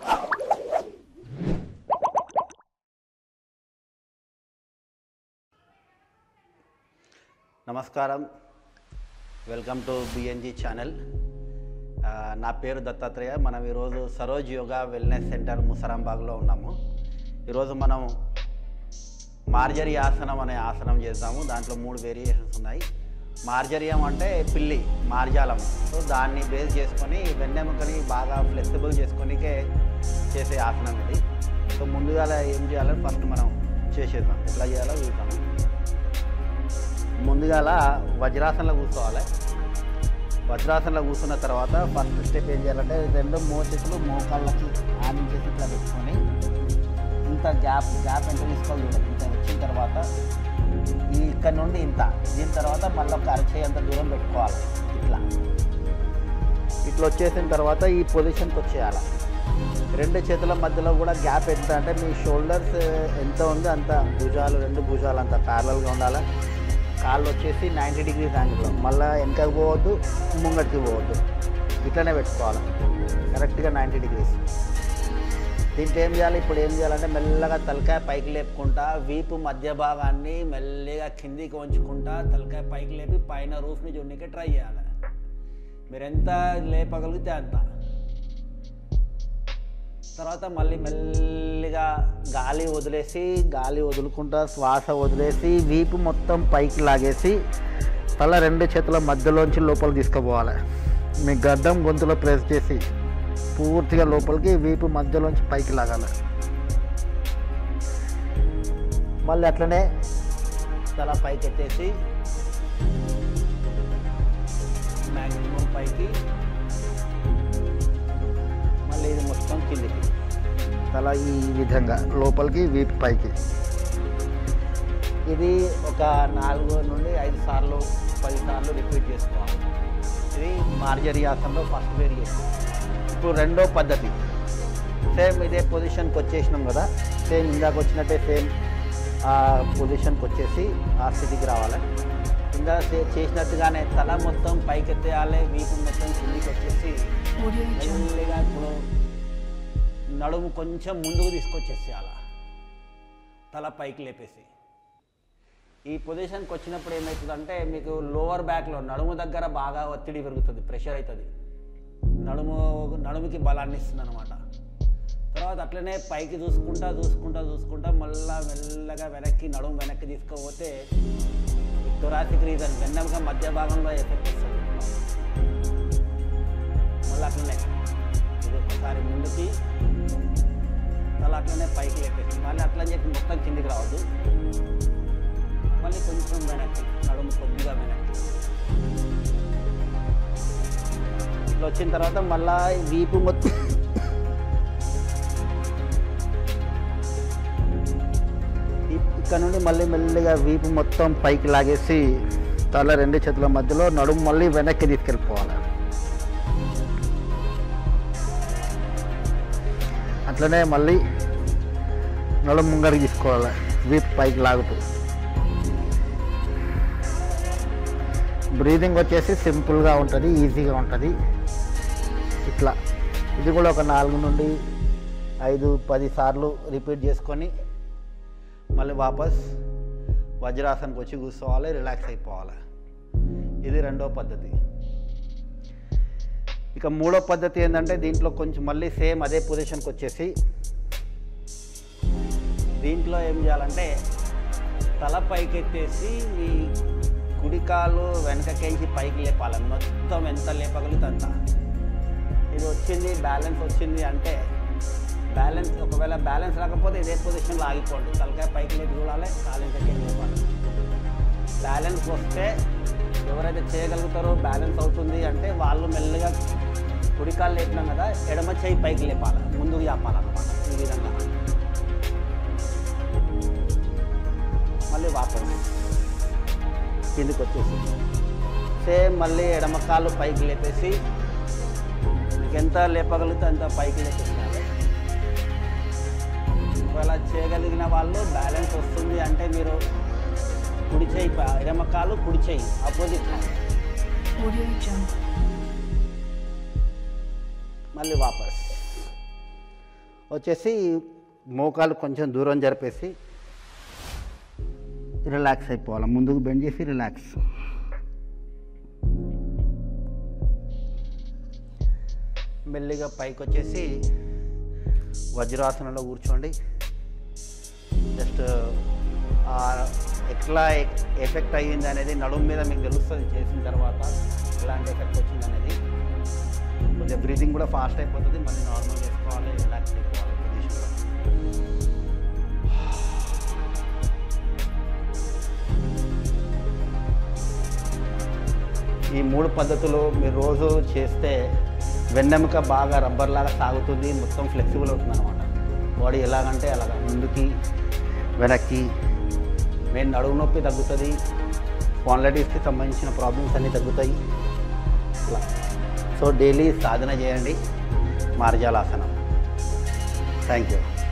నమస్కారం welcome to బిఎన్జి channel ఆ, నా పేరు దత్తాత్రేయ మనం ఈరోజు సరోజ్ యోగా వెల్నెస్ సెంటర్ ముసరాంబాగ్లో ఉన్నాము ఈరోజు మనం మార్జరీ ఆసనం అనే ఆసనం చేద్దాము దాంట్లో మూడు వేరియేషన్స్ ఉన్నాయి మార్జరియం అంటే పిల్లి మార్జాలం సో దాన్ని బేస్ చేసుకొని వెన్నెముకని బాగా ఫ్లెక్సిబుల్ చేసుకొనికే చేసే ఆసనం ఇది సో ముందుగా ఏం చేయాలో ఫస్ట్ మనం చేసేద్దాం ఎట్లా చేయాలో చూద్దాం ముందుగా వజ్రాసనంలో కూర్చోవాలి వజ్రాసనంలో కూర్చున్న తర్వాత ఫస్ట్ స్టెప్ ఏం చేయాలంటే రెండు మోచేతులు మోకాళ్ళకి ఆనించేసి ఇట్లా పెట్టుకొని ఇంత గ్యాప్ గ్యాప్ ఎంత తీసుకోవాలి చూడండి ఇంత వచ్చిన తర్వాత ఈ ఇక్కడ నుండి ఇంత దీని తర్వాత మళ్ళీ ఒక అరచేయి అంత దూరం పెట్టుకోవాలి ఇట్లా ఇట్లా వచ్చేసిన తర్వాత ఈ పొజిషన్కి వచ్చేయాలి రెండు చేతుల మధ్యలో కూడా గ్యాప్ ఎంత అంటే మీ షోల్డర్స్ ఎంత ఉంది అంత భుజాలు రెండు భుజాలు అంత ప్యారలల్గా ఉండాలి కాళ్ళు వచ్చేసి నైంటీ డిగ్రీస్ యాంగిల్లో మళ్ళీ వెనకకి పోవద్దు ముంగటికి పోవద్దు ఇట్లనే పెట్టుకోవాలి కరెక్ట్గా నైంటీ డిగ్రీస్ దీంట్లో ఏం చేయాలి ఇప్పుడు ఏం చేయాలంటే మెల్లగా తలకాయ పైకి లేపుకుంటా వీపు మధ్య భాగాన్ని మెల్లగా కిందికి వంచుకుంటా తలకాయ పైకి లేపి పైన రూఫ్ని చూడడానికి ట్రై చేయాలి మీరు ఎంత లేపగలిగితే అంత తర్వాత మళ్ళీ మెల్లిగా గాలి వదిలేసి గాలి వదులుకుంటా శ్వాస వదిలేసి వీపు మొత్తం పైకి లాగేసి తల రెండు చేతుల మధ్యలోంచి లోపల తీసుకుపోవాలి మీ గడ్డం గొంతులో ప్రెస్ చేసి పూర్తిగా లోపలికి వీపు మధ్యలోంచి పైకి లాగాలి మళ్ళీ అట్లనే తల పైకి ఎత్తేసి మ్యాక్సిమం పైకి మళ్ళీ ఇది మొత్తం కిందికి తల ఈ విధంగా లోపలికి వీపు పైకి ఇది ఒక నాలుగు నుండి ఐదు సార్లు పది సార్లు రిపీట్ చేసుకోవాలి ఇది మార్జరీ ఆసనంలో ఫస్ట్ వేరియేషన్ ఇప్పుడు రెండో పద్ధతి సేమ్ ఇదే పొజిషన్కి వచ్చేసినాం కదా సేమ్ ఇందాక వచ్చినట్టే సేమ్ ఆ పొజిషన్కి వచ్చేసి ఆ స్థితికి రావాలి ఇందాక చే- చేసినట్టుగానే తల మొత్తం పైకి ఎత్తేయాలి వీపు మొత్తం కిందికి వచ్చేసి Audio Jungle. మెల్లిగా ఇప్పుడు నడుము కొంచెం ముందుకు తీసుకొచ్చేసేయాల తల పైకి లేపేసి ఈ పొజిషన్కి వచ్చినప్పుడు ఏమవుతుందంటే మీకు లోవర్ బ్యాక్లో నడుము దగ్గర బాగా ఒత్తిడి పెరుగుతుంది ప్రెషర్ అవుతుంది నడుము నడుముకి బలాన్ని ఇస్తుంది అనమాట తర్వాత అట్లనే పైకి చూసుకుంటా చూసుకుంటా చూసుకుంటా మళ్ళా మెల్లగా వెనక్కి నడుము వెనక్కి తీసుకుపోతే థొరాసిక్ రీజన్ వెన్నెముక మధ్య భాగంలో ఎఫెక్ట్ వస్తుంది మళ్ళీ అట్లనే ఇది ఒకసారి ముందుకి మళ్ళీ అట్లనే పైకి లేపేసి మళ్ళీ అట్లని చెప్పి మొత్తం కిందికి రావద్దు మళ్ళీ కొంచెం వెనక్కి నడుము కొద్దిగా వెనక్కి ఇట్లా వచ్చిన తర్వాత మళ్ళా ఈ వీపు మొత్తం ఈ- ఇక్కడ నుండి మళ్ళీ మెల్లిగా వీపు మొత్తం పైకి లాగేసి తల రెండు చేతుల మధ్యలో నడుము మళ్ళీ వెనక్కి తీసుకెళ్ళిపోవాలి అట్లనే మళ్ళీ నడుము ముంగడికి తీసుకోవాలి వీపు పైకి లాగుతూ బ్రీదింగ్ వచ్చేసి సింపుల్గా ఉంటుంది ఈజీగా ఉంటుంది ఇట్లా ఇది కూడా ఒక నాలుగు నుండి ఐదు పది సార్లు రిపీట్ చేసుకొని మళ్ళీ వాపస్ వజ్రాసనకి వచ్చి కూర్చోవాలి రిలాక్స్ అయిపోవాలి ఇది రెండో పద్ధతి ఇక మూడో పద్ధతి ఏంటంటే దీంట్లో కొంచెం మళ్ళీ సేమ్ అదే పొజిషన్కి వచ్చేసి దీంట్లో ఏం చేయాలంటే తల పైకి ఎత్తేసి మీ కుడికాలు వెనకకేసి పైకి లేపాలి మొత్తం ఎంత లేపగలిగితే అంత ఇది వచ్చింది బ్యాలెన్స్ వచ్చింది అంటే బ్యాలెన్స్ ఒకవేళ బ్యాలెన్స్ రాకపోతే ఇదే పొజిషన్లో ఆగిపోండి తలకాయ పైకి లేపి చూడాలి కాలు వెనకకి లేపాలి బ్యాలెన్స్ వస్తే ఎవరైతే చేయగలుగుతారో బ్యాలెన్స్ అవుతుంది అంటే వాళ్ళు మెల్లగా కుడికాలు లేపినాం కదా ఎడమ చేయి పైకి లేపాలి ముందుకు చెప్పాలన్నమాట ఈ విధంగా మళ్ళీ వాపస్ కిందికి వచ్చేసి సేమ్ మళ్ళీ ఎడమ కాలు పైకి లేపేసి మీకు ఎంత లేపగలిగితే అంత పైకి లేపేసినారు ఒకవేళ చేయగలిగిన వాళ్ళు బ్యాలెన్స్ వస్తుంది అంటే మీరు కుడి చేయి ప- ఎడమ కాలు కుడి చేయి అపోజిట్ హ్యాండ్ Audio Jungle. మళ్ళీ వాపస్ వచ్చేసి మోకాలు కొంచెం దూరం జరిపేసి రిలాక్స్ అయిపోవాలి ముందుకు బెండ్ చేసి రిలాక్స్ మెల్లిగా పైకి వచ్చేసి వజ్రాసనంలో కూర్చోండి జస్ట్ ఎట్లా ఎఫెక్ట్ అయ్యింది అనేది నడుము మీద మీకు తెలుస్తుంది చేసిన తర్వాత ఎలాంటి ఎఫెక్ట్ వచ్చింది అనేది కొంచెం బ్రీతింగ్ కూడా ఫాస్ట్ అయిపోతుంది మళ్ళీ నార్మల్ చేసుకోవాలి రిలాక్స్ అయిపోవాలి పొజిషన్లో ఈ మూడు పద్ధతులు మీరు రోజు చేస్తే వెన్నెముక బాగా రబ్బర్ లాగా సాగుతుంది మొత్తం ఫ్లెక్సిబుల్ అవుతుంది అనమాట బాడీ ఎలాగంటే అలాగ ముందుకి వెనక్కి మెయిన్ నడుము నొప్పి తగ్గుతుంది స్పాన్లైటిస్కి సంబంధించిన ప్రాబ్లమ్స్ అన్నీ తగ్గుతాయి అలా సో డైలీ సాధన చేయండి మార్జాలాసనం థ్యాంక్ యూ